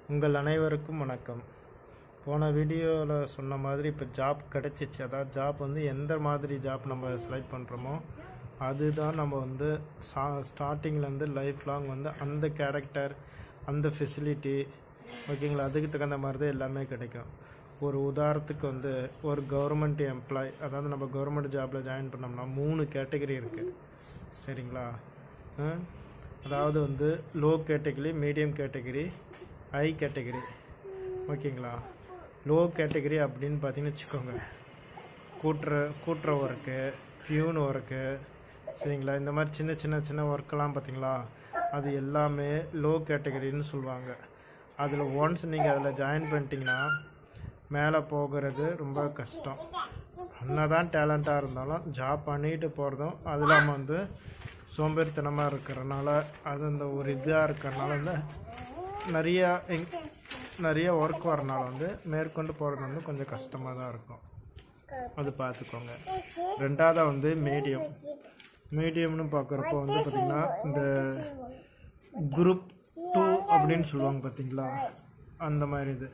உங்கள் அனைவருக்கும் வணக்கம் போன வீடியோவில் சொன்ன மாதிரி இப்போ ஜாப் கிடச்சிச்சு அதாவது ஜாப் வந்து எந்த மாதிரி ஜாப் நம்ம செலக்ட் பண்ணுறோமோ அதுதான் நம்ம வந்து சா ஸ்டார்டிங்லேருந்து லைஃப் லாங் வந்து அந்த கேரக்டர் அந்த ஃபெசிலிட்டி ஓகேங்களா அதுக்கு தகுந்த மாதிரி தான் எல்லாமே கிடைக்கும் ஒரு உதாரணத்துக்கு வந்து ஒரு கவர்மெண்ட் எம்ப்ளாய் அதாவது நம்ம கவர்மெண்ட் ஜாப்பில் ஜாயின் பண்ணோம்னா மூணு கேட்டகரி இருக்குது சரிங்களா ஆ? அதாவது வந்து low category medium category high category ஓகேங்களா லோ கேட்டகரி அப்படின்னு பார்த்தீங்கன்னு வச்சுக்கோங்க கூட்டுற கூட்டுற ஒர்க்கு பியூன் ஒர்க்கு சரிங்களா இந்த மாதிரி சின்ன சின்ன சின்ன ஒர்க்கெல்லாம் பார்த்தீங்களா அது எல்லாமே லோ கேட்டகரின்னு சொல்லுவாங்க அதில் ஒன்ஸ் நீங்கள் அதில் ஜாயின் பண்ணிட்டீங்கன்னா மேலே போகிறது ரொம்ப கஷ்டம் என்னதான் டேலண்ட்டாக இருந்தாலும் ஜாப் பண்ணிட்டு போகிறதும் அது இல்லாமல் வந்து சோம்பேறித்தனமாக இருக்கிறனால அது அந்த ஒரு இதாக இருக்கிறனால வந்து நிறையா எங்- நிறைய ஒர்க் வரனால வந்து மேற்கொண்டு போகிறது வந்து கொஞ்சம் கஷ்டமாக தான் இருக்கும் அது பார்த்துக்கோங்க ரெண்டாவதாக வந்து மீடியம் மீடியம்னு பார்க்குறப்போ வந்து பார்த்திங்கன்னா இந்த குரூப் டூ அப்படின்னு சொல்லுவாங்க பார்த்தீங்களா அந்த மாதிரி இது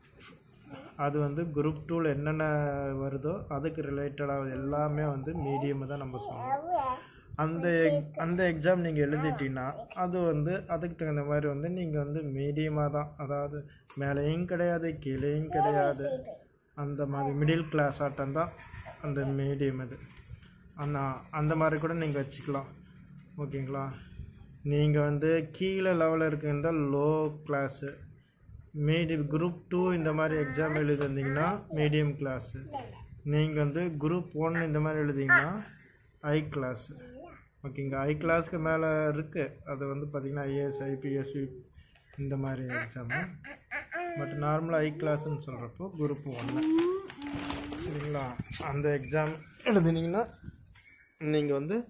அது வந்து குரூப் டூவில் என்னென்ன வருதோ அதுக்கு ரிலேட்டடாக எல்லாமே வந்து மீடியம் தான் நம்ம சொல்லணும் அந்த எக்- அந்த எக்ஸாம் நீங்கள் எழுதிட்டீங்கன்னா அது வந்து அதுக்கு தகுந்த மாதிரி வந்து நீங்கள் வந்து மீடியமாக தான் அதாவது மேலேயும் கிடையாது கீழேயும் கிடையாது அந்த மாதிரி மிடில் கிளாஸ் ஆட்டம் தான் அந்த மீடியம் இது அந்த அந்த மாதிரி கூட நீங்கள் வச்சுக்கலாம் ஓகேங்களா நீங்கள் வந்து கீழே லெவலில் இருக்கிறதா low class medium group two இந்த மாதிரி எக்ஸாம் எழுதிருந்தீங்கன்னா மீடியம் கிளாஸு நீங்கள் வந்து குரூப் ஒன் இந்த மாதிரி எழுதிங்கன்னா ஹை கிளாஸு ஓகேங்க ஹை கிளாஸ்க்கு மேலே இருக்குது அது வந்து பார்த்திங்கன்னா ஐஏஎஸ் ஐபிஎஸ் இந்த மாதிரி எக்ஸாமு பட் நார்மலாக ஹை கிளாஸ்ன்னு சொல்கிறப்போ குரூப் ஒன்று சரிங்களா அந்த எக்ஸாம் எழுதுனீங்கன்னா நீங்கள் வந்து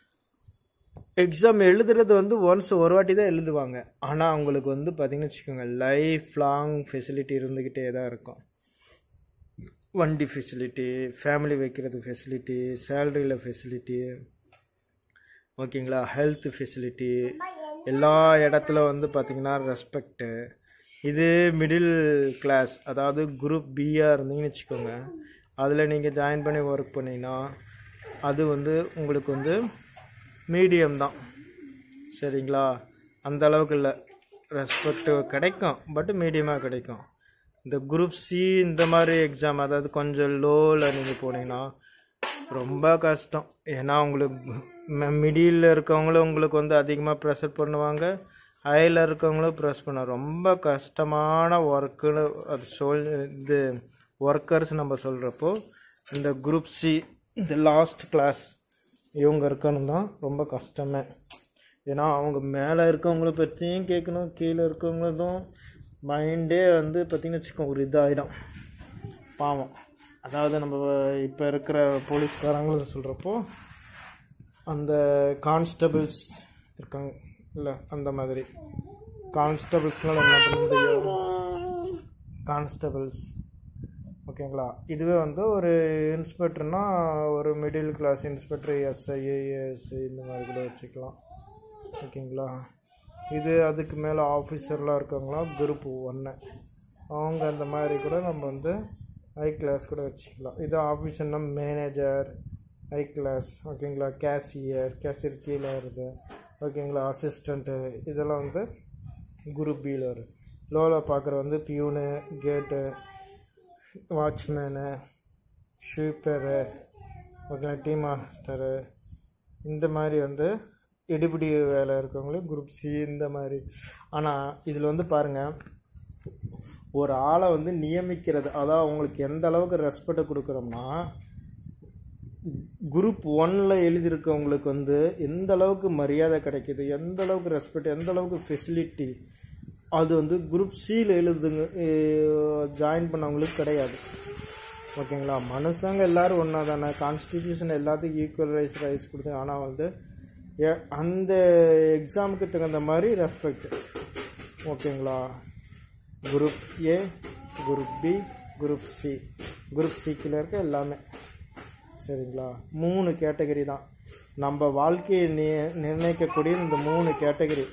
எக்ஸாம் எழுதுறது வந்து ஒன்ஸ் ஒரு வாட்டி தான் எழுதுவாங்க ஆனால் அவங்களுக்கு வந்து பார்த்தீங்கன்னு வச்சுக்கோங்க லைஃப் லாங் ஃபெசிலிட்டி இருந்துக்கிட்டே தான் இருக்கும் வண்டி ஃபெசிலிட்டி ஃபேமிலி வைக்கிறது ஃபெசிலிட்டி சேலரியில் ஃபெசிலிட்டி ஓகேங்களா ஹெல்த் ஃபெசிலிட்டி எல்லா இடத்துல வந்து பார்த்திங்கன்னா ரெஸ்பெக்ட்டு இது மிடில் கிளாஸ் அதாவது குரூப் பியாக இருந்தீங்கன்னு வச்சுக்கோங்க அதில் நீங்கள் ஜாயின் பண்ணி ஒர்க் பண்ணிங்கன்னா அது வந்து உங்களுக்கு வந்து மீடியம் தான் சரிங்களா அந்த அளவுக்கு இல்லை ரெஸ்பெக்ட் கிடைக்கும் பட் மீடியமாக கிடைக்கும் இந்த குரூப் சி இந்த மாதிரி எக்ஸாம் அதாவது கொஞ்சம் லோவில் நீங்கள் போனீங்கன்னா ரொம்ப கஷ்டம் ஏன்னா உங்களுக்கு மிடியில் இருக்கவங்களும் உங்களுக்கு வந்து அதிகமாக ப்ரெஷர் பண்ணுவாங்க ஹையில் இருக்கவங்களும் ப்ரெஸ் பண்ண ரொம்ப கஷ்டமான ஒர்க்குன்னு அது சொல் இது ஒர்க்கர்ஸ் நம்ம சொல்கிறப்போ இந்த குரூப் சி இந்த லாஸ்ட் கிளாஸ் இவங்க இருக்கணும் தான் ரொம்ப கஷ்டமே ஏன்னா அவங்க மேலே இருக்கவங்கள பற்றியும் கேட்கணும் கீழே இருக்கவங்களதும் மைண்டே வந்து பார்த்திங்கன்னு வச்சுக்கோங்க ஒரு இதாகிடும் பாவம் அதாவது நம்ம இப்போ இருக்கிற போலீஸ்காரங்களும் சொல்கிறப்போ அந்த கான்ஸ்டபிள்ஸ் இருக்காங்க இல்லை அந்த மாதிரி கான்ஸ்டபிள்ஸ்னால என்ன பண்ண தெரியும் கான்ஸ்டபிள்ஸ் ஓகேங்களா இதுவே வந்து ஒரு இன்ஸ்பெக்டர்னா ஒரு middle class inspector SI ASI இந்த மாதிரி கூட வச்சுக்கலாம் ஓகேங்களா இது அதுக்கு மேலே ஆஃபீஸர்லாம் இருக்கவங்களாம் குரூப் ஒன்று அவங்க அந்த மாதிரி கூட நம்ம வந்து ஹை கிளாஸ் கூட வச்சுக்கலாம் இது ஆஃபீஸர்னா மேனேஜர் ஹை கிளாஸ் ஓகேங்களா கேஷியர் கேஷியர் கீழே வருது ஓகேங்களா அசிஸ்டண்ட்டு இதெல்லாம் வந்து குரூப் பியில் வரும் லோவில் பார்க்குற வந்து peon gate watchman sweeper okay tea master இந்த மாதிரி வந்து எடுபிடி வேலை இருக்கவங்களும் குரூப் சி இந்த மாதிரி ஆனால் இதில் வந்து பாருங்கள் ஒரு ஆளை வந்து நியமிக்கிறது அதாவது அவங்களுக்கு எந்த அளவுக்கு ரெஸ்பெக்ட் கொடுக்குறோம்னா குரூப் ஒன்னில் எழுதியிருக்கவங்களுக்கு வந்து எந்த அளவுக்கு மரியாதை கிடைக்கிது எந்த அளவுக்கு ரெஸ்பெக்ட் எந்த அளவுக்கு ஃபெசிலிட்டி அது வந்து குரூப் சியில் எழுதுங்க ஜாயின் பண்ணவங்களுக்கு கிடையாது ஓகேங்களா மனுஷங்க எல்லாரும் ஒன்றா தானே கான்ஸ்டிடியூஷன் எல்லாத்துக்கும் ஈக்குவல் ரைஸ் ரைஸ் கொடுத்து ஆனால் வந்து எ- அந்த எக்ஸாமுக்கு தகுந்த மாதிரி ரெஸ்பெக்ட் ஓகேங்களா group A group B group C group சிக்கில் இருக்க எல்லாமே சரிங்களா மூணு கேட்டகரி தான் நம்ம வாழ்க்கையை நி நிர்ணயிக்கக்கூடிய இந்த மூணு கேட்டகரி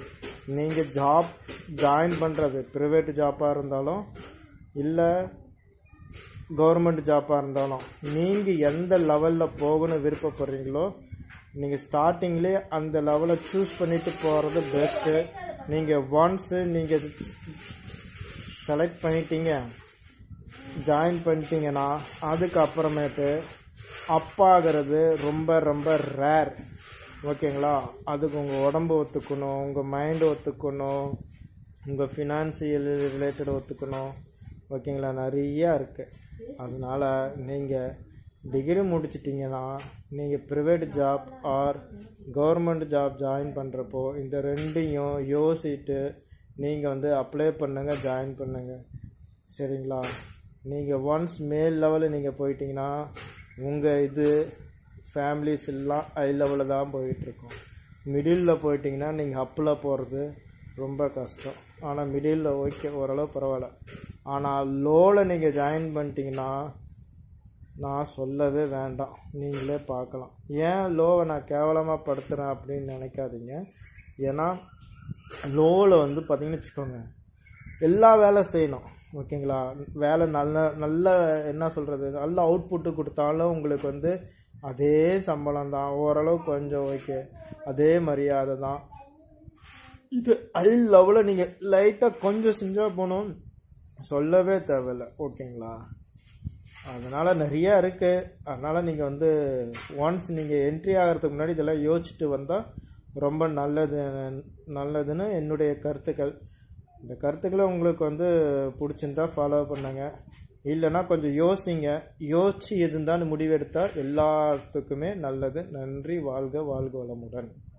நீங்கள் ஜாப் ஜாயின் பண்ணுறது ப்ரைவேட் ஜாப்பாக இருந்தாலும் இல்லை கவர்மெண்ட் ஜாப்பாக இருந்தாலும் நீங்கள் எந்த லெவலில் போகணும்னு விருப்பப்படுறீங்களோ நீங்கள் ஸ்டார்டிங்லேயே அந்த லெவலை சூஸ் பண்ணிட்டு போகிறது பெஸ்ட்டு நீங்கள் ஒன்ஸு நீங்கள் செலக்ட் பண்ணிட்டீங்க ஜாயின் பண்ணிட்டீங்கன்னா அதுக்கப்புறமேட்டு அப்பாகிறது ரொம்ப ரொம்ப ரேர் ஓகேங்களா அதுக்கு உங்கள் உடம்பு ஒத்துக்கணும் உங்கள் மைண்டு ஒத்துக்கணும் உங்கள் ஃபினான்சியல் ரிலேட்டட் ஒத்துக்கணும் ஓகேங்களா நிறையா இருக்குது அதனால் நீங்கள் டிகிரி முடிச்சிட்டிங்கன்னா நீங்கள் private job or government job join பண்ணுறப்போ இந்த ரெண்டையும் யோசிச்சுட்டு நீங்கள் வந்து அப்ளை பண்ணுங்கள் ஜாயின் பண்ணுங்கள் சரிங்களா நீங்கள் ஒன்ஸ் மேல் லெவலில் நீங்கள் போயிட்டீங்கன்னா உங்கள் இது ஃபேமிலிஸ் எல்லாம் ஹை லெவலில் தான் போயிட்டுருக்கோம் மிடிலில் போயிட்டிங்கன்னா நீங்கள் அப்பில் போகிறது ரொம்ப கஷ்டம் ஆனால் மிடிலில் ஓகே ஓரளவு பரவாயில்ல ஆனால் லோவில் நீங்கள் ஜாயின் பண்ணிட்டீங்கன்னா நான் சொல்லவே வேண்டாம் நீங்களே பார்க்கலாம் ஏன் லோவை நான் கேவலமாக படுத்துகிறேன் அப்படின்னு நினைக்காதீங்க ஏன்னா லோவில் வந்து பார்த்தீங்கன்னு வச்சுக்கோங்க எல்லா வேலை செய்யணும் ஓகேங்களா வேலை நல்ல நல்ல என்ன சொல்கிறது நல்ல அவுட்புட்டு கொடுத்தாலும் உங்களுக்கு வந்து அதே சம்பளம் தான் ஓரளவு கொஞ்சம் ஓகே அதே மரியாதை தான் இது ஹை லெவலில் நீங்கள் லைட்டாக கொஞ்சம் செஞ்சால் போகணும் சொல்லவே தேவையில்லை ஓகேங்களா அதனால் நிறையா இருக்குது அதனால் நீங்கள் வந்து ஒன்ஸ் நீங்கள் என்ட்ரி ஆகிறதுக்கு முன்னாடி இதெல்லாம் யோசிச்சுட்டு வந்தால் ரொம்ப நல்லது நல்லதுன்னு என்னுடைய கருத்துக்கள் இந்த கருத்துக்களை உங்களுக்கு வந்து பிடிச்சிருந்தா ஃபாலோ பண்ணுங்க இல்லைன்னா கொஞ்சம் யோசிங்க யோசிச்சு எதுந்தான்னு முடிவெடுத்தால் எல்லாத்துக்குமே நல்லது நன்றி வாழ்க வாழ்க வளமுடன்